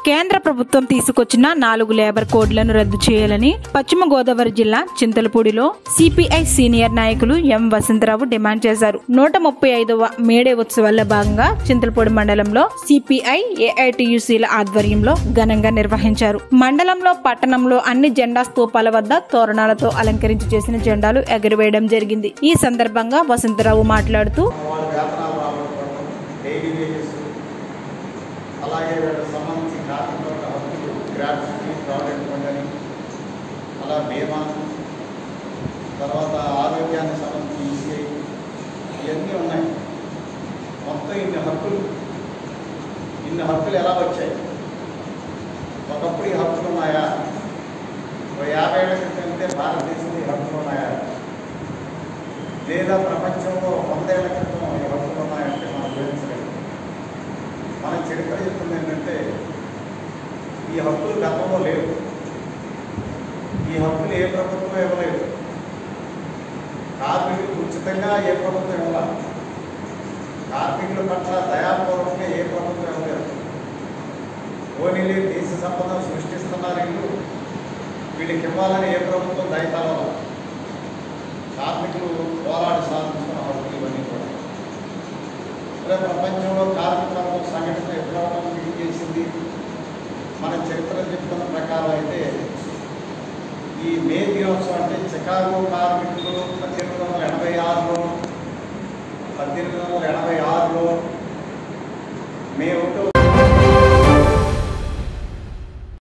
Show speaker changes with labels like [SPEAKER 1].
[SPEAKER 1] కేంద్ర ప్రభుత్వం తీసుకొచ్చిన నాలుగు లేబర్ కోడ్లను రద్దు చేయాలని పశ్చిమ గోదావరి జిల్లా చింతలపూడిలో సిపిఐ సీనియర్ నాయకులు ఎం వసంతరావు డిమాండ్ చేశారు నూట ముప్పై ఐదవ మేడే ఉత్సవాల్లో భాగంగా చింతలపూడి మండలంలో సిపిఐ ఏఐటియుసిల ఆధ్వర్యంలో ఘనంగా నిర్వహించారు మండలంలో పట్టణంలో అన్ని జెండా స్తూపాల వద్ద తోరణాలతో అలంకరించి చేసిన జెండాలు ఎగురవేయడం జరిగింది ఈ సందర్భంగా వసంతరావు మాట్లాడుతూ
[SPEAKER 2] వాళ్ళ వేతనాలు రావడం డైలీ వేజెస్ అలాగే వీళ్ళకి సంబంధించి కార్మికుల హక్కులు గ్రాట్యుటీ ప్రావిడెంట్ ఫండ్ అని అలా బీమా తర్వాత ఆరోగ్యానికి సంబంధించి ఈసీఐ ఇవన్నీ ఉన్నాయి మొత్తం ఇన్ని హక్కులు ఇన్ని హక్కులు ఎలా వచ్చాయి ఒకప్పుడు ఈ హక్కులు ఉన్నాయా ఓ యాభై ఏళ్ళ క్రితం వెళ్తే భారతదేశంలో ఈ హక్కులు ఉన్నాయా లేదా ప్రపంచంలో వందేళ్ల క్రితం ఈ హక్కులు ఉన్నాయంటే మనం వివరించలేదు మన చరిత్ర చెప్తుంది ఏంటంటే ఈ హక్కులు గతంలో లేవు ఈ హక్కులు ఏ ప్రభుత్వం ఇవ్వలేదు కార్మికులకు ఉచితంగా ఏ ప్రభుత్వం ఇవ్వాలి కార్మికుల పట్ల దయాపూర్వకంగా ఏ ప్రభుత్వం ఇవ్వలేదు ఓనీలే దేశ సంపద సృష్టిస్తున్నారు వీళ్ళు వీళ్ళకి ఇవ్వాలని ఏ ప్రభుత్వం దయతలవాలి కార్మికులు పోరాడి సాధించుకున్న హక్కులు ఇవన్నీ కూడా ఇలా ప్రపంచంలో కార్మిక వర్గం సంఘటన ఎప్పుడవడం చేసింది మన చరిత్ర చెప్తున్న ప్రకారం అయితే ఈ మే దినోత్సవం అంటే చికాగో కార్మికులు పద్దెనిమిది వందల ఎనభై ఆరులో పద్దెనిమిది వందల ఎనభై ఆరులో మే ఒకటో